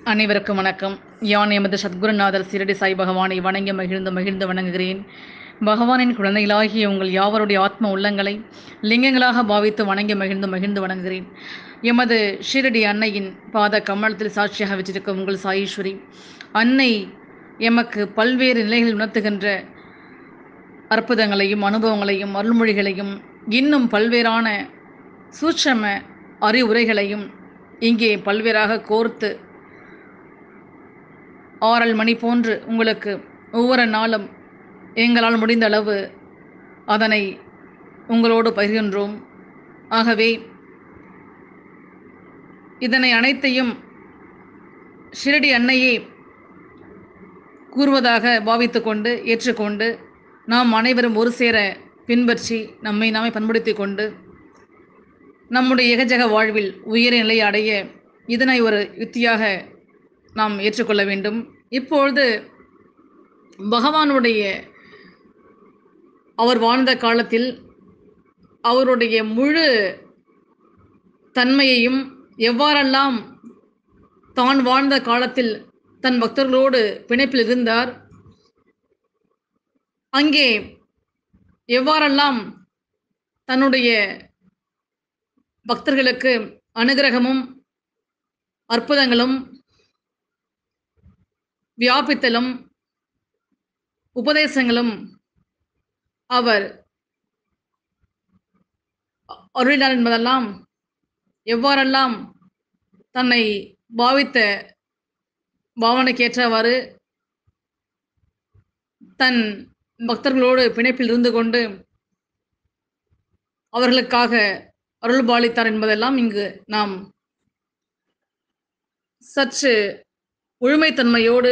அனைவருக்கும் வணக்கம் யான் எமது சத்குருநாதர் சிரடி சாய் பகவானை வணங்கி மகிழ்ந்து மகிழ்ந்து வணங்குகிறேன் பகவானின் குழந்தைகளாகிய உங்கள் யாவருடைய ஆத்ம உள்ளங்களை லிங்கங்களாக பாவித்து வணங்கி மகிழ்ந்து மகிழ்ந்து வணங்குகிறேன் எமது ஷீரடி அன்னையின் பாத கமலத்தில் சாட்சியாக வச்சிருக்கும் உங்கள் சாயீஸ்வரி அன்னை எமக்கு பல்வேறு நிலைகளில் உணர்த்துகின்ற அற்புதங்களையும் அனுபவங்களையும் அருள்மொழிகளையும் இன்னும் பல்வேறான சூட்சம அறிவுரைகளையும் இங்கே பல்வேறாக கோர்த்து ஆறல் மணி போன்று உங்களுக்கு ஒவ்வொரு நாளும் எங்களால் முடிந்த அளவு அதனை உங்களோடு பகிர்கின்றோம் ஆகவே இதனை அனைத்தையும் ஷிரடி அன்னையே கூறுவதாக பாவித்து கொண்டு ஏற்றுக்கொண்டு நாம் அனைவரும் ஒரு சேர பின்பற்றி நம்மை நாமே பண்படுத்தி கொண்டு நம்முடைய எகஜக வாழ்வில் உயர நிலை அடைய இதனை ஒரு யுத்தியாக நாம் ஏற்றுக்கொள்ள வேண்டும் இப்பொழுது பகவானுடைய அவர் வாழ்ந்த காலத்தில் அவருடைய முழு தன்மையையும் எவ்வாறெல்லாம் தான் வாழ்ந்த காலத்தில் தன் பக்தர்களோடு பிணைப்பில் இருந்தார் அங்கே எவ்வாறெல்லாம் தன்னுடைய பக்தர்களுக்கு அனுகிரகமும் அற்புதங்களும் வியாபித்தலும் உபதேசங்களும் அவர் அருளினார் என்பதெல்லாம் எவ்வாறெல்லாம் தன்னை பாவித்த பாவனைக்கேற்றவாறு தன் பக்தர்களோடு பிணைப்பில் இருந்து கொண்டு அவர்களுக்காக அருள் பாலித்தார் என்பதெல்லாம் இங்கு நாம் சற்று முழுமைத்தன்மையோடு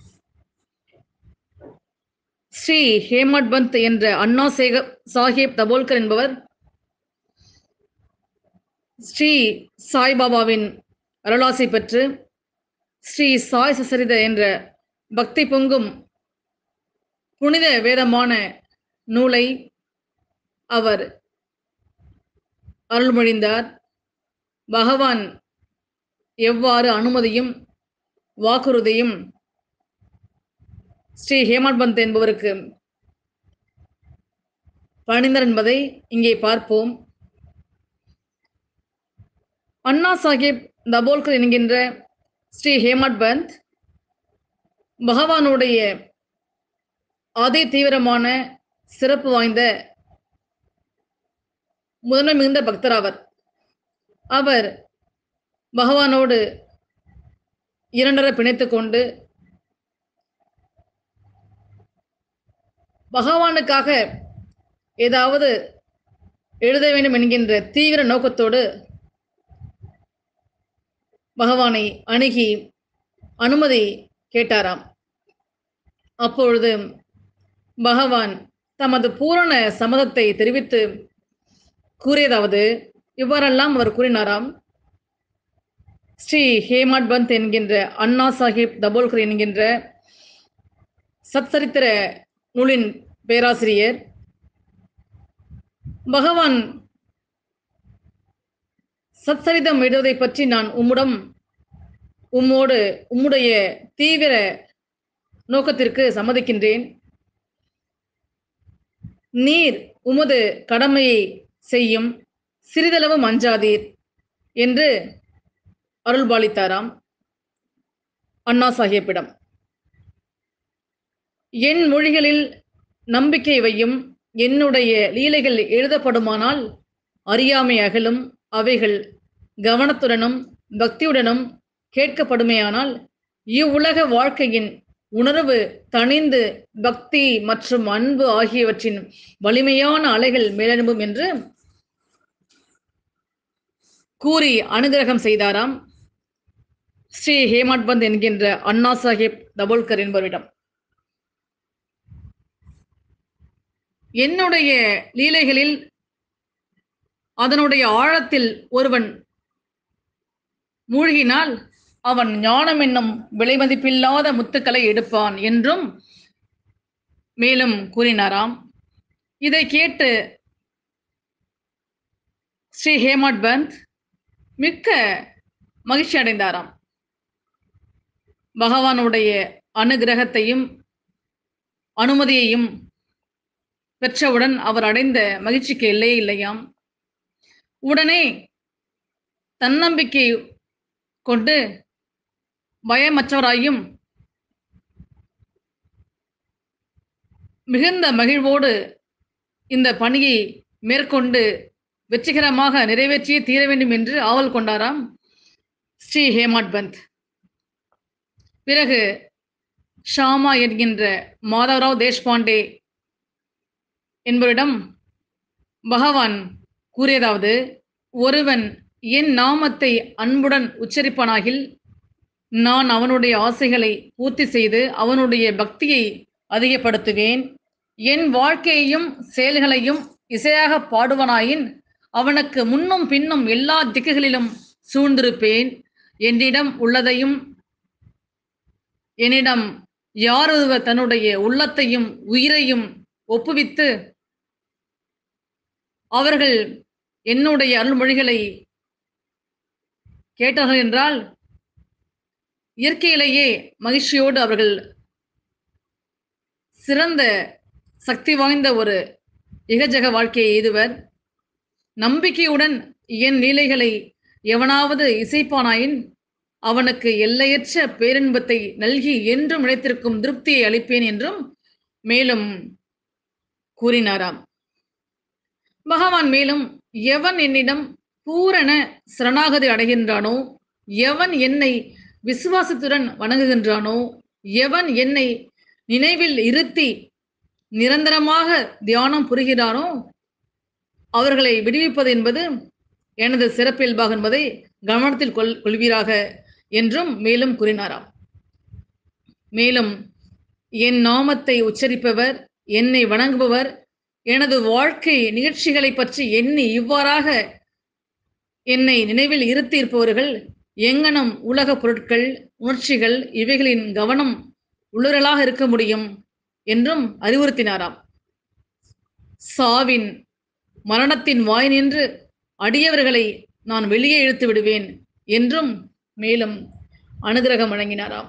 ஸ்ரீ ஹேமட் பந்த் என்ற அண்ணா சேக சாஹேப் தபோல்கர் என்பவர் ஸ்ரீ சாய்பாபாவின் அருளாசை பெற்று ஸ்ரீ சாய் சசரித என்ற பக்தி பொங்கும் புனித வேதமான நூலை அவர் அருள்மொழிந்தார் பகவான் எவ்வாறு அனுமதியும் வாக்குறுதியும் ஸ்ரீ ஹேமட் பந்த் என்பவருக்கு பணிந்தர் என்பதை இங்கே பார்ப்போம் அண்ணா சாஹிப் தபோல்கர் என்கின்ற ஸ்ரீ ஹேமட் பந்த் பகவானுடைய அதி தீவிரமான சிறப்பு வாய்ந்த முதன்மை மிகுந்த பக்தர் அவர் அவர் பகவானோடு இரண்டரை பிணைத்து கொண்டு பகவானுக்காக ஏதாவது எழுத வேண்டும் என்கின்ற தீவிர நோக்கத்தோடு பகவானை அணுகி அனுமதி கேட்டாராம் அப்பொழுது பகவான் தமது பூரண சம்மதத்தை தெரிவித்து கூறியதாவது இவ்வாறெல்லாம் அவர் கூறினாராம் ஸ்ரீ ஹேமட் பந்த் என்கின்ற அண்ணா சாஹிப் தபோல்கர் என்கின்ற சச்சரித்திர நூலின் பேராசிரியர் பகவான் சச்சரிதம் எழுதுவதை பற்றி நான் உம்முடம் உம்மோடு உம்முடைய தீவிர நோக்கத்திற்கு சம்மதிக்கின்றேன் நீர் உமது கடமையை செய்யும் சிறிதளவு மஞ்சாதீர் என்று அருள்பாலித்தாராம் அண்ணா சாஹேப்பிடம் என் மொழிகளில் நம்பிக்கை வையும் என்னுடைய லீலைகள் எழுதப்படுமானால் அறியாமை அகலும் அவைகள் கவனத்துடனும் பக்தியுடனும் கேட்கப்படுமையானால் இவ்வுலக வாழ்க்கையின் உணர்வு தணிந்து பக்தி மற்றும் அன்பு ஆகியவற்றின் வலிமையான அலைகள் மேலெழும்பும் என்று கூறி அனுகிரகம் செய்தாராம் ஸ்ரீ ஹேமட் பந்த் என்கின்ற அண்ணா சாஹிப் தபோல்கர் என்பவரிடம் என்னுடைய லீலைகளில் அதனுடைய ஆழத்தில் ஒருவன் மூழ்கினால் அவன் ஞானம் என்னும் விலைமதிப்பில்லாத முத்துக்களை எடுப்பான் என்றும் மேலும் கூறினாராம் இதை கேட்டு ஸ்ரீ ஹேமட் பந்த் மிக்க மகிழ்ச்சி அடைந்தாராம் பகவானுடைய அனுகிரகத்தையும் அனுமதியையும் பெற்றவுடன் அவர் அடைந்த மகிழ்ச்சிக்கு எல்லையே இல்லையாம் உடனே தன்னம்பிக்கை கொண்டு பயமற்றவராயும் மிகுந்த மகிழ்வோடு இந்த பணியை மேற்கொண்டு வெற்றிகரமாக நிறைவேற்றியே தீர வேண்டும் என்று ஆவல் கொண்டாராம் ஸ்ரீ ஹேமாட் பந்த் பிறகு ஷாமா என்கின்ற மாதவராவ் தேஷ்பாண்டே என்பவரிடம் பகவான் கூறியதாவது ஒருவன் என் நாமத்தை அன்புடன் உச்சரிப்பானாகில் நான் அவனுடைய ஆசைகளை பூர்த்தி செய்து அவனுடைய பக்தியை அதிகப்படுத்துவேன் என் வாழ்க்கையையும் செயல்களையும் இசையாக பாடுவனாயின் அவனுக்கு முன்னும் பின்னும் எல்லா திக்குகளிலும் சூழ்ந்திருப்பேன் என்னிடம் உள்ளதையும் என்னிடம் யாரொருவர் தன்னுடைய உள்ளத்தையும் உயிரையும் ஒப்புவித்து அவர்கள் என்னுடைய அருள்மொழிகளை கேட்டார்கள் என்றால் இயற்கையிலேயே மகிழ்ச்சியோடு அவர்கள் சிறந்த சக்தி வாய்ந்த ஒரு இகஜக வாழ்க்கையை எய்துவர் நம்பிக்கையுடன் என் லீலைகளை எவனாவது இசைப்பானாயின் அவனுக்கு எல்லையற்ற பேரின்பத்தை நல்கி என்றும் நிலைத்திருக்கும் திருப்தியை அளிப்பேன் என்றும் மேலும் கூறினாராம் பகவான் மேலும் எவன் என்னிடம் பூரண சரணாகதி அடைகின்றானோ எவன் என்னை விசுவாசத்துடன் வணங்குகின்றானோ எவன் என்னை நினைவில் இருத்தி நிரந்தரமாக தியானம் புரிகிறானோ அவர்களை விடுவிப்பது என்பது எனது சிறப்பியல்பாக என்பதை கவனத்தில் கொள் கொள்வீராக என்றும் மேலும் கூறினாராம் மேலும் என் நாமத்தை உச்சரிப்பவர் என்னை வணங்குபவர் எனது வாழ்க்கை நிகழ்ச்சிகளை பற்றி எண்ணி இவ்வாறாக என்னை நினைவில் இருத்தி இருப்பவர்கள் எங்கனம் உலக பொருட்கள் உணர்ச்சிகள் இவைகளின் கவனம் உள்ளவர்களாக இருக்க முடியும் என்றும் அறிவுறுத்தினாராம் சாவின் மரணத்தின் வாய் நின்று அடியவர்களை நான் வெளியே இழுத்து விடுவேன் என்றும் மேலும் அனுகிரகம் வழங்கினாராம்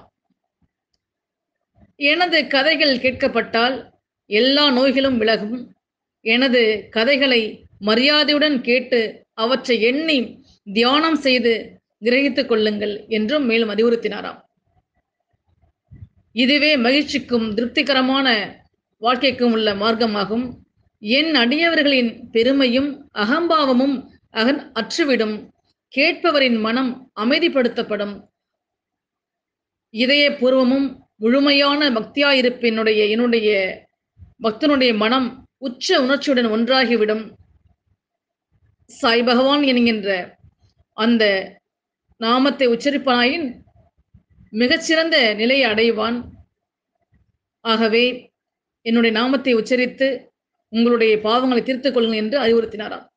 எனது கதைகள் கேட்கப்பட்டால் எல்லா நோய்களும் விலகும் எனது கதைகளை மரியாதையுடன் கேட்டு அவற்றை எண்ணி தியானம் செய்து கிரகித்துக் கொள்ளுங்கள் என்றும் மேலும் அறிவுறுத்தினாராம் இதுவே மகிழ்ச்சிக்கும் திருப்திகரமான வாழ்க்கைக்கும் உள்ள மார்க்கமாகும் என் அடியவர்களின் பெருமையும் அகம்பாவமும் அகன் அற்றுவிடும் கேட்பவரின் மனம் அமைதிப்படுத்தப்படும் இதய பூர்வமும் முழுமையான பக்தியாயிருப்பினுடைய என்னுடைய பக்தனுடைய மனம் உச்ச உணர்ச்சியுடன் ஒன்றாகிவிடும் சாய் பகவான் என்கின்ற அந்த நாமத்தை உச்சரிப்பாயின் மிகச்சிறந்த நிலையை அடைவான் ஆகவே என்னுடைய நாமத்தை உச்சரித்து உங்களுடைய பாவங்களை தீர்த்துக் கொள்ளுங்கள் என்று அறிவுறுத்தினாராம்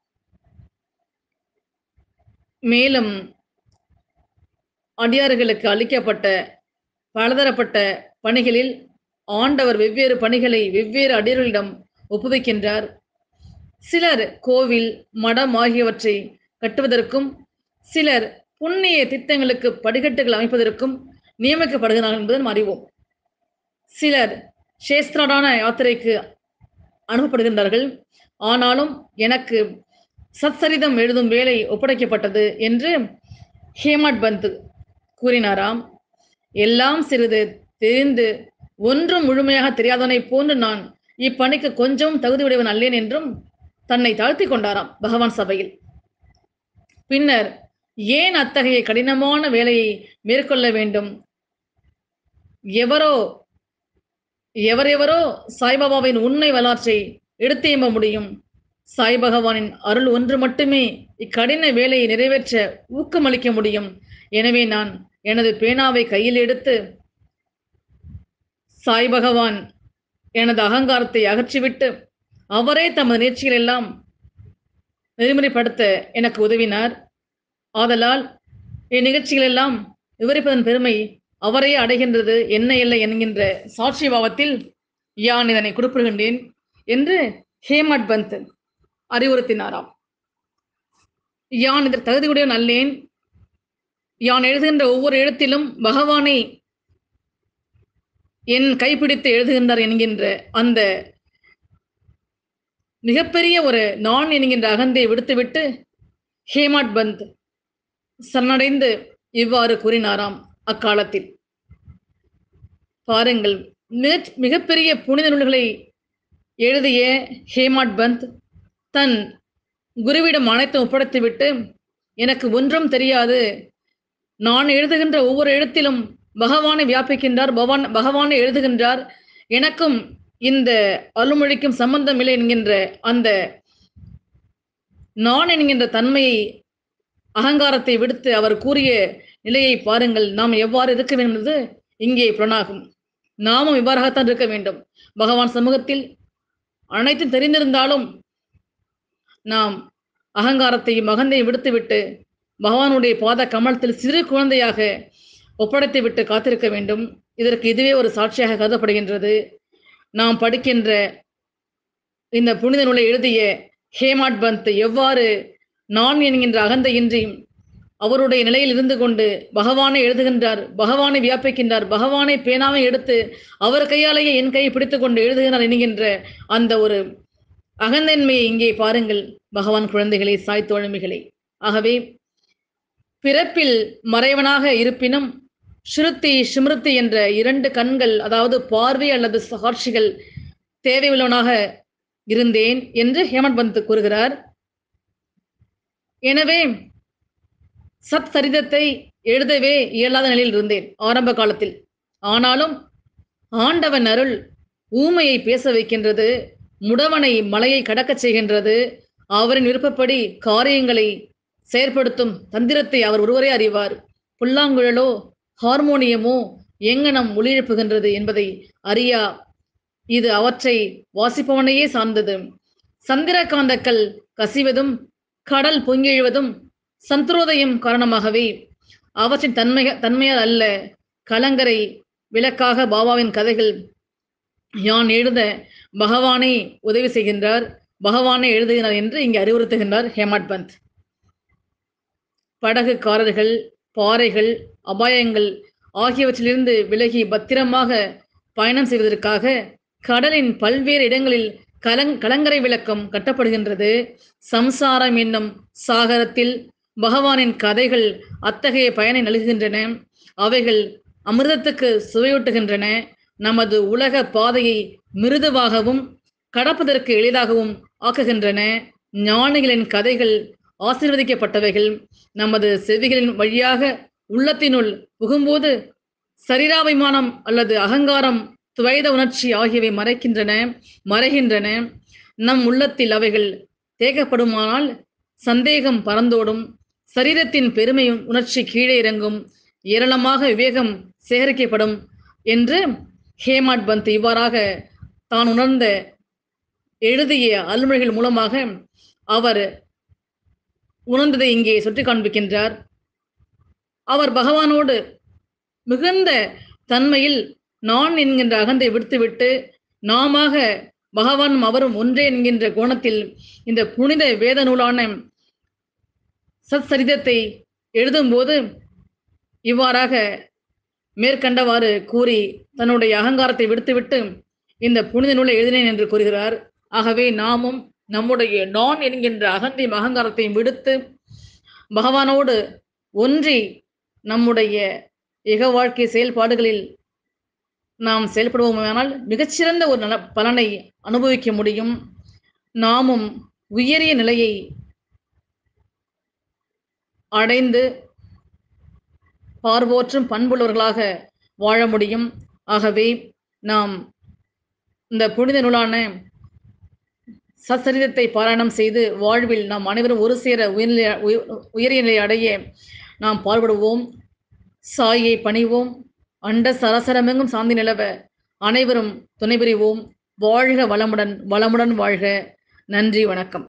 மேலும் அடியார்களுக்கு அளிக்கப்பட்ட பலதரப்பட்ட பணிகளில் ஆண்டவர் வெவ்வேறு பணிகளை வெவ்வேறு அடியர்களிடம் ஒப்புவிக்கின்றார் சிலர் கோவில் மடம் ஆகியவற்றை கட்டுவதற்கும் சிலர் புண்ணிய திட்டங்களுக்கு படிக்கட்டுகள் அமைப்பதற்கும் நியமிக்கப்படுகிறார்கள் என்பதை நாம் அறிவோம் சிலர் சேஸ்திராடான யாத்திரைக்கு அனுப்பப்படுகின்றார்கள் ஆனாலும் எனக்கு சத்சரிதம் எழுதும் வேலை ஒப்படைக்கப்பட்டது என்று ஹேமட் பந்த் கூறினாராம் எல்லாம் சிறிது தெரிந்து ஒன்றும் முழுமையாக தெரியாதவனை போன்று நான் இப்பணிக்கு கொஞ்சம் தகுதியுடையவன் அல்லேன் என்றும் தன்னை தாழ்த்தி கொண்டாராம் பகவான் சபையில் பின்னர் ஏன் அத்தகைய கடினமான வேலையை மேற்கொள்ள வேண்டும் எவரோ எவரெவரோ சாய்பாபாவின் உண்மை வரலாற்றை எடுத்து எம்ப முடியும் சாய் பகவானின் அருள் ஒன்று மட்டுமே இக்கடின வேலையை நிறைவேற்ற ஊக்கமளிக்க முடியும் எனவே நான் எனது பேனாவை கையில் எடுத்து சாய் பகவான் எனது அகங்காரத்தை அகற்றிவிட்டு அவரே தமது நேர்ச்சிகள் எல்லாம் நெறிமுறைப்படுத்த எனக்கு உதவினார் ஆதலால் இந்நிகழ்ச்சிகள் எல்லாம் விவரிப்பதன் பெருமை அவரையே அடைகின்றது என்ன இல்லை என்கின்ற சாட்சி பாவத்தில் யான் இதனை குறிப்பிடுகின்றேன் என்று ஹேமட் பந்த் அறிவுறுத்தினாராம் யான் இதற்கு தகுதியுடையவன் அல்லேன் யான் எழுதுகின்ற ஒவ்வொரு எழுத்திலும் பகவானை என் கைப்பிடித்து எழுதுகின்றார் என்கின்ற அந்த மிகப்பெரிய ஒரு நான் என்கின்ற அகந்தை விடுத்துவிட்டு ஹேமாட் பந்த் சரணடைந்து இவ்வாறு கூறினாராம் அக்காலத்தில் பாருங்கள் மிக மிகப்பெரிய புனித நூல்களை எழுதிய ஹேமாட் பந்த் தன் குருவிடம் அனைத்தும் ஒப்படைத்துவிட்டு எனக்கு ஒன்றும் தெரியாது நான் எழுதுகின்ற ஒவ்வொரு எழுத்திலும் பகவானை வியாபிக்கின்றார் பகவான் பகவானை எழுதுகின்றார் எனக்கும் இந்த அருள்மொழிக்கும் சம்பந்தம் இல்லை என்கின்ற அந்த நான் என்கின்ற தன்மையை அகங்காரத்தை விடுத்து அவர் கூறிய நிலையை பாருங்கள் நாம் எவ்வாறு இருக்க வேண்டும் என்பது இங்கே புலனாகும் நாமும் இவ்வாறாகத்தான் இருக்க வேண்டும் பகவான் சமூகத்தில் அனைத்தும் தெரிந்திருந்தாலும் நாம் அகங்காரத்தையும் அகந்தையும் விடுத்துவிட்டு பகவானுடைய பாத கமலத்தில் சிறு குழந்தையாக ஒப்படைத்து விட்டு காத்திருக்க வேண்டும் இதற்கு இதுவே ஒரு சாட்சியாக கருதப்படுகின்றது நாம் படிக்கின்ற இந்த புனித நூலை எழுதிய ஹேமாட் பந்த் எவ்வாறு நான் என்கின்ற அகந்தையின்றி அவருடைய நிலையில் இருந்து கொண்டு பகவானை எழுதுகின்றார் பகவானை வியாபிக்கின்றார் பகவானை பேனாவை எடுத்து அவர் கையாலேயே என் கையை பிடித்துக் கொண்டு எழுதுகிறார் என்கின்ற அந்த ஒரு அகந்தன்மையை இங்கே பாருங்கள் பகவான் குழந்தைகளை சாய் தோழமைகளை ஆகவே பிறப்பில் மறைவனாக இருப்பினும் ஸ்ருதி ஸ்மிருதி என்ற இரண்டு கண்கள் அதாவது பார்வை அல்லது சாட்சிகள் தேவையுள்ளவனாக இருந்தேன் என்று ஹேமந்த் பந்த் கூறுகிறார் எனவே சத் சரிதத்தை எழுதவே இயலாத நிலையில் இருந்தேன் ஆரம்ப காலத்தில் ஆனாலும் ஆண்டவன் அருள் ஊமையை பேச வைக்கின்றது முடவனை மலையை கடக்கச் செய்கின்றது அவரின் விருப்பப்படி காரியங்களை செயற்படுத்தும் தந்திரத்தை அவர் ஒருவரே அறிவார் புல்லாங்குழலோ ஹார்மோனியமோ எங்கனம் ஒளியெழுப்புகின்றது என்பதை அறியா இது அவற்றை வாசிப்பவனையே சார்ந்தது சந்திரகாந்தக்கள் கசிவதும் கடல் பொங்கெழுவதும் சந்திரோதயம் காரணமாகவே அவற்றின் தன்மை தன்மையால் அல்ல கலங்கரை விளக்காக பாபாவின் கதைகள் யான் எழுத பகவானை உதவி செய்கின்றார் பகவானை எழுதுகிறார் என்று இங்கு அறிவுறுத்துகின்றார் ஹேமட் பந்த் படகுக்காரர்கள் பாறைகள் அபாயங்கள் ஆகியவற்றிலிருந்து விலகி பத்திரமாக பயணம் செய்வதற்காக கடலின் பல்வேறு இடங்களில் கலங் கலங்கரை விளக்கம் கட்டப்படுகின்றது சம்சாரம் என்னும் சாகரத்தில் பகவானின் கதைகள் அத்தகைய பயனை நல்குகின்றன அவைகள் அமிர்தத்துக்கு சுவையூட்டுகின்றன நமது உலக பாதையை மிருதுவாகவும் கடப்பதற்கு எளிதாகவும் ஆக்குகின்றன ஞானிகளின் கதைகள் ஆசீர்வதிக்கப்பட்டவைகள் நமது செவிகளின் வழியாக உள்ளத்தினுள் புகும்போது சரீராபிமானம் அல்லது அகங்காரம் துவைத உணர்ச்சி ஆகியவை மறைக்கின்றன மறைகின்றன நம் உள்ளத்தில் அவைகள் தேகப்படுமானால் சந்தேகம் பறந்தோடும் சரீரத்தின் பெருமை உணர்ச்சி கீழே இறங்கும் ஏராளமாக விவேகம் சேகரிக்கப்படும் என்று ஹேமாட் பந்த் இவ்வாறாக தான் உணர்ந்த எழுதிய அல்மொழிகள் மூலமாக அவர் உணர்ந்ததை இங்கே சுட்டி காண்பிக்கின்றார் அவர் பகவானோடு மிகுந்த தன்மையில் நான் என்கின்ற அகந்தை விடுத்துவிட்டு நாமாக பகவானும் அவரும் ஒன்றே என்கின்ற கோணத்தில் இந்த புனித வேத நூலான சத்சரிதத்தை எழுதும்போது இவ்வாறாக மேற்கண்டவாறு கூறி தன்னுடைய அகங்காரத்தை விடுத்துவிட்டு இந்த புனித நூலை எழுதினேன் என்று கூறுகிறார் ஆகவே நாமும் நம்முடைய நான் என்கின்ற அகந்தையும் அகங்காரத்தையும் விடுத்து பகவானோடு ஒன்றி நம்முடைய இக வாழ்க்கை செயல்பாடுகளில் நாம் செயல்படுவோமானால் மிகச்சிறந்த ஒரு நல பலனை அனுபவிக்க முடியும் நாமும் உயரிய நிலையை அடைந்து பார்வோற்றும் பண்புள்ளவர்களாக வாழ முடியும் ஆகவே நாம் இந்த புனித நூலான சச்சரிதத்தை பாராயணம் செய்து வாழ்வில் நாம் அனைவரும் ஒரு சேர உயர்நிலை உய- உயரிய நிலை அடைய நாம் பாடுபடுவோம் சாயை பணிவோம் அண்ட சராசரமெங்கும் சாந்தி நிலவ அனைவரும் துணை புரிவோம் வாழ்க வளமுடன் வளமுடன் வாழ்க நன்றி வணக்கம்